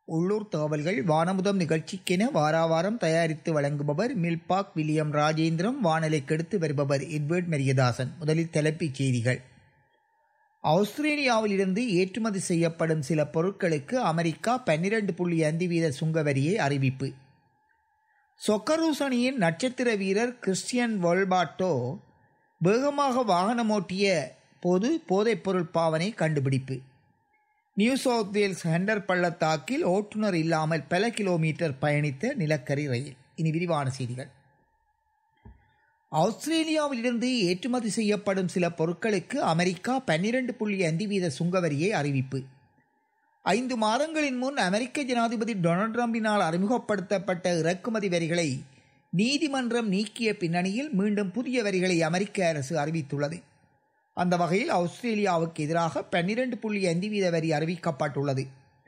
உள்ளூர் தகவல்கள் வானமுதம் நிகழ்ச்சிக்கென வாராவாரம் தயாரித்து வழங்குபவர் மில்பாக் வில்லியம் ராஜேந்திரம் வானொலிக்கெடுத்து வருபவர் எட்வர்ட் மெரியதாசன் முதலில் தலைப்புச் செய்திகள் ஆஸ்திரேலியாவிலிருந்து ஏற்றுமதி செய்யப்படும் சில பொருட்களுக்கு அமெரிக்கா பன்னிரண்டு புள்ளி ஐந்து வீத சுங்க வரியை அறிவிப்பு சொக்கரூஸ் அணியின் நட்சத்திர வீரர் கிறிஸ்டியன் வொல்பாட்டோ வேகமாக வாகனமோட்டிய போது போதைப்பொருள் பாவனை கண்டுபிடிப்பு நியூ சவுத் வேல்ஸ் ஹெண்டர் பள்ளத்தாக்கில் ஓட்டுநர் இல்லாமல் பல கிலோமீட்டர் பயணித்த நிலக்கரி ரயில் இனி விரிவான செய்திகள் ஆஸ்திரேலியாவிலிருந்து ஏற்றுமதி செய்யப்படும் சில பொருட்களுக்கு அமெரிக்கா பன்னிரண்டு புள்ளி ஐந்து வீத சுங்கவரியை அறிவிப்பு ஐந்து மாதங்களின் முன் அமெரிக்க ஜனாதிபதி டொனால்ட் ட்ரம்பினால் அறிமுகப்படுத்தப்பட்ட இறக்குமதி வரிகளை நீதிமன்றம் நீக்கிய பின்னணியில் மீண்டும் புதிய வரிகளை அமெரிக்க அரசு அறிவித்துள்ளது அந்த வகையில் ஆஸ்திரேலியாவுக்கு எதிராக பன்னிரண்டு புள்ளி ஐந்து வீத வரி அறிவிக்கப்பட்டுள்ளது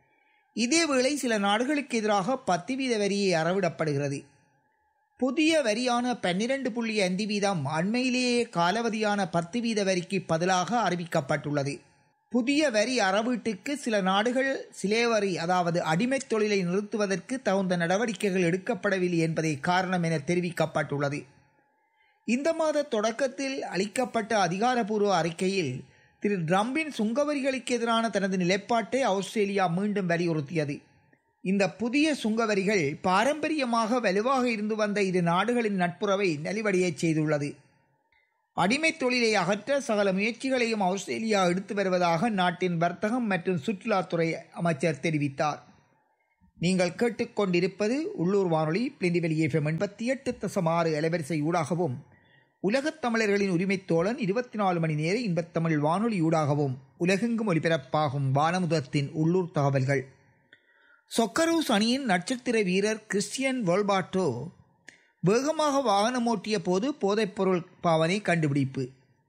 இதேவேளை சில நாடுகளுக்கு எதிராக பத்து வீத வரியை அறவிடப்படுகிறது புதிய வரியான பன்னிரண்டு புள்ளி ஐந்து வீதம் அண்மையிலேயே காலவதியான பத்து வீத வரிக்கு பதிலாக அறிவிக்கப்பட்டுள்ளது புதிய வரி அறவீட்டுக்கு சில நாடுகள் சிலேவரி அதாவது அடிமைத் தொழிலை நிறுத்துவதற்கு தகுந்த நடவடிக்கைகள் எடுக்கப்படவில்லை என்பதே காரணம் என தெரிவிக்கப்பட்டுள்ளது இந்த மாத தொடக்கத்தில் அளிக்கப்பட்ட அதிகாரப்பூர்வ அறிக்கையில் திரு ட்ரம்பின் சுங்கவரிகளுக்கு எதிரான தனது நிலைப்பாட்டை ஆஸ்திரேலியா மீண்டும் வலியுறுத்தியது இந்த புதிய சுங்கவரிகள் பாரம்பரியமாக வலுவாக இருந்து வந்த இரு நாடுகளின் நட்புறவை நலிவடையச் செய்துள்ளது அடிமைத் தொழிலை அகற்ற சகல முயற்சிகளையும் ஆஸ்திரேலியா எடுத்து வருவதாக நாட்டின் வர்த்தகம் மற்றும் சுற்றுலாத்துறை அமைச்சர் தெரிவித்தார் நீங்கள் கேட்டுக்கொண்டிருப்பது உள்ளூர் வானொலி பிளிண்டிவெளி எஃப்எம் எண்பத்தி எட்டு தசம் ஆறு அலைவரிசை ஊடாகவும் உலகத் தமிழர்களின் உரிமைத் தோழன் இருபத்தி நாலு மணி நேர இன்பத்தமிழ் வானொலி ஊடாகவும் உலகெங்கும் ஒலிபரப்பாகும் வானமுதத்தின் உள்ளூர் தகவல்கள் சொக்கரூஸ் அணியின் நட்சத்திர வீரர் கிறிஸ்டியன் வோல்பாட்டோ வேகமாக வாகனம் ஓட்டிய போது போதைப்பொருள் பாவனை கண்டுபிடிப்பு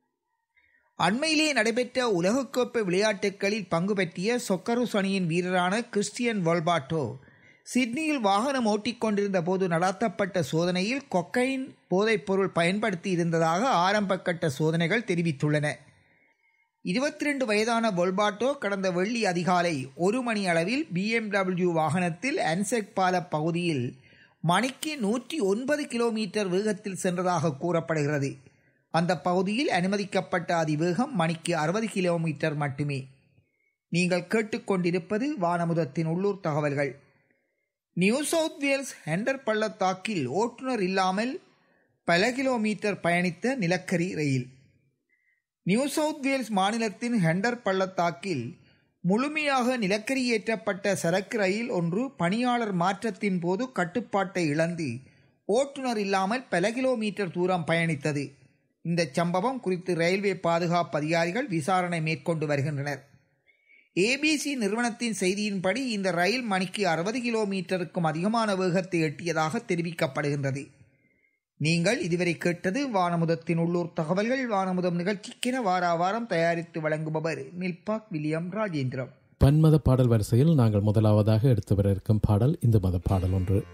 அண்மையிலே நடைபெற்ற உலகக்கோப்பை விளையாட்டுகளில் பங்கு பெற்றிய சொக்கரூஸ் அணியின் வீரரான கிறிஸ்டியன் வோல்பாட்டோ சிட்னியில் வாகனம் ஓட்டிக்கொண்டிருந்த போது நடத்தப்பட்ட சோதனையில் கொக்கைன் போதைப்பொருள் பயன்படுத்தி இருந்ததாக ஆரம்பக்கட்ட சோதனைகள் தெரிவித்துள்ளன இருபத்தி ரெண்டு வயதான பொல்பாட்டோ கடந்த வெள்ளி அதிகாலை ஒரு மணி அளவில் பிஎம்டபிள்யூ வாகனத்தில் அன்செக் பால பகுதியில் மணிக்கு நூற்றி ஒன்பது கிலோமீட்டர் வேகத்தில் சென்றதாக கூறப்படுகிறது அந்த பகுதியில் அனுமதிக்கப்பட்ட அதிவேகம் மணிக்கு அறுபது கிலோமீட்டர் மட்டுமே நீங்கள் கேட்டுக்கொண்டிருப்பது வானமுதத்தின் உள்ளூர் தகவல்கள் நியூ சவுத் வேல்ஸ் ஹெண்டர் பள்ளத்தாக்கில் ஓட்டுநர் இல்லாமல் பல கிலோமீட்டர் பயணித்த நிலக்கரி ரயில் நியூ சவுத் வேல்ஸ் மாநிலத்தின் ஹெண்டர் பள்ளத்தாக்கில் முழுமையாக நிலக்கரி ஏற்றப்பட்ட சரக்கு ரயில் ஒன்று பணியாளர் மாற்றத்தின் போது கட்டுப்பாட்டை இழந்து ஓட்டுநர் இல்லாமல் பல கிலோமீட்டர் தூரம் பயணித்தது இந்த சம்பவம் குறித்து ரயில்வே பாதுகாப்பு அதிகாரிகள் விசாரணை மேற்கொண்டு வருகின்றனர் ஏபிசி நிறுவனத்தின் செய்தியின்படி இந்த ரயில் மணிக்கு அறுபது கிலோமீட்டருக்கும் அதிகமான வேகத்தை எட்டியதாக தெரிவிக்கப்படுகின்றது நீங்கள் இதுவரை கேட்டது வானமுதத்தின் உள்ளூர் தகவல்கள் வானமுதம் நிகழ்ச்சிக்கென வாரா வாரம் தயாரித்து வழங்குபவர் மில்பாக் வில்லியம் ராஜேந்திரம் பன்மத பாடல் வரிசையில் நாங்கள் முதலாவதாக எடுத்து வர இருக்கும் பாடல் இந்து மத பாடல் ஒன்று